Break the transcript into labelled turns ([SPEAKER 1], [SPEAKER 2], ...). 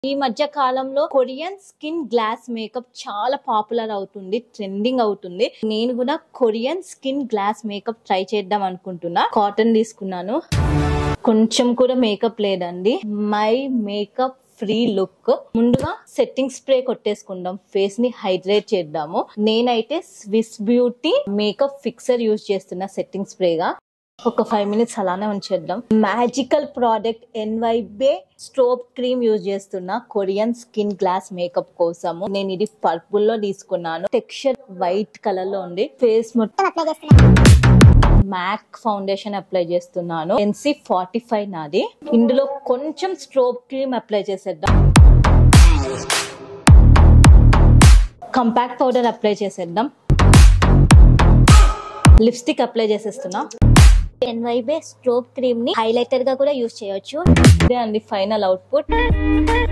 [SPEAKER 1] ఈ మధ్య కాలంలో కొరియన్ స్కిన్ గ్లాస్ మేకప్ చాలా పాపులర్ అవుతుంది ట్రెండింగ్ అవుతుంది నేను కూడా Korean skin glass makeup try చేద్దాం అనుకుంటున్నా కాటన్ తీసుకున్నాను కొంచెం కూడా మేకప్ లేదండి మై మేకప్ ఫ్రీ లుక్ ముందుగా సెట్టింగ్ స్ప్రే కొట్టేసుకుందాం ఫేస్ ని హైడ్రేట్ చేద్దాము నేనైతే Swiss beauty makeup fixer use చేస్తున్నా సెట్టింగ్ స్ప్రేగా ఒక ఫైవ్ మినిట్స్ అలానే ఉంచేద్దాం మ్యాజికల్ ప్రోడక్ట్ ఎన్వైబే స్ట్రోప్ క్రీమ్ యూజ్ చేస్తున్నా కొరియన్ స్కిన్ గ్లాస్ మేకప్ కోసము నేను ఇది పర్పుల్ లో తీసుకున్నాను టెక్స్చర్ వైట్ కలర్ లో ఉంది ఫేస్ మొత్తం
[SPEAKER 2] అప్లై చేస్తున్నాను
[SPEAKER 1] మ్యాక్ ఫౌండేషన్ అప్లై చేస్తున్నాను ఎన్సీ ఫార్టీ ఫైవ్ నాది ఇందులో కొంచెం స్ట్రోప్ క్రీమ్ అప్లై చేసేద్దాం కంపాక్ట్ పౌడర్ అప్లై చేసేద్దాం లిప్స్టిక్ అప్లై చేసేస్తున్నా
[SPEAKER 2] ఎన్వైబే స్ట్రోక్ క్రీమ్ ని హైలైటర్ గా కూడా యూజ్ చేయొచ్చు
[SPEAKER 1] ఇదే అండి ఫైనల్ అవుట్పుట్